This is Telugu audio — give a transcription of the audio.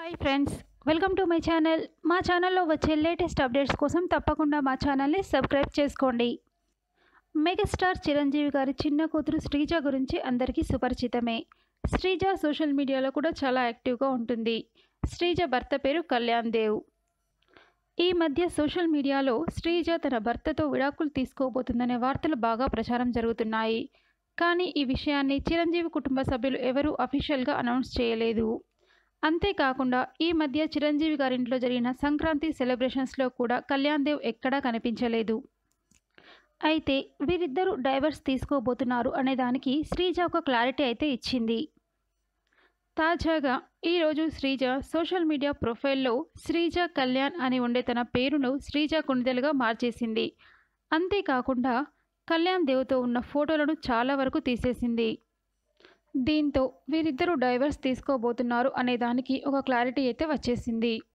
hi friends welcome to my channel మా ఛానల్లో వచ్చే లేటెస్ట్ అప్డేట్స్ కోసం తప్పకుండా మా ఛానల్ని సబ్స్క్రైబ్ చేసుకోండి మెగాస్టార్ చిరంజీవి గారి చిన్న కూతురు శ్రీజ గురించి అందరికీ సుపరిచితమే శ్రీజ సోషల్ మీడియాలో కూడా చాలా యాక్టివ్గా ఉంటుంది శ్రీజ భర్త పేరు కళ్యాణ్ దేవ్ ఈ మధ్య సోషల్ మీడియాలో శ్రీజ తన భర్తతో విడాకులు తీసుకోబోతుందనే వార్తలు బాగా ప్రచారం జరుగుతున్నాయి కానీ ఈ విషయాన్ని చిరంజీవి కుటుంబ సభ్యులు ఎవరూ అఫీషియల్గా అనౌన్స్ చేయలేదు అంతేకాకుండా ఈ మధ్య చిరంజీవి గారింట్లో జరిగిన సంక్రాంతి సెలబ్రేషన్స్లో కూడా కళ్యాణ్ దేవ్ ఎక్కడా కనిపించలేదు అయితే వీరిద్దరూ డైవర్స్ తీసుకోబోతున్నారు అనే దానికి శ్రీజ ఒక క్లారిటీ అయితే ఇచ్చింది తాజాగా ఈరోజు శ్రీజ సోషల్ మీడియా ప్రొఫైల్లో శ్రీజ కళ్యాణ్ అని ఉండే తన పేరును శ్రీజ కొణిదెలుగా మార్చేసింది అంతేకాకుండా కళ్యాణ్ దేవ్తో ఉన్న ఫోటోలను చాలా వరకు తీసేసింది దీంతో వీరిద్దరూ డైవర్స్ తీసుకోబోతున్నారు అనే దానికి ఒక క్లారిటీ అయితే వచ్చేసింది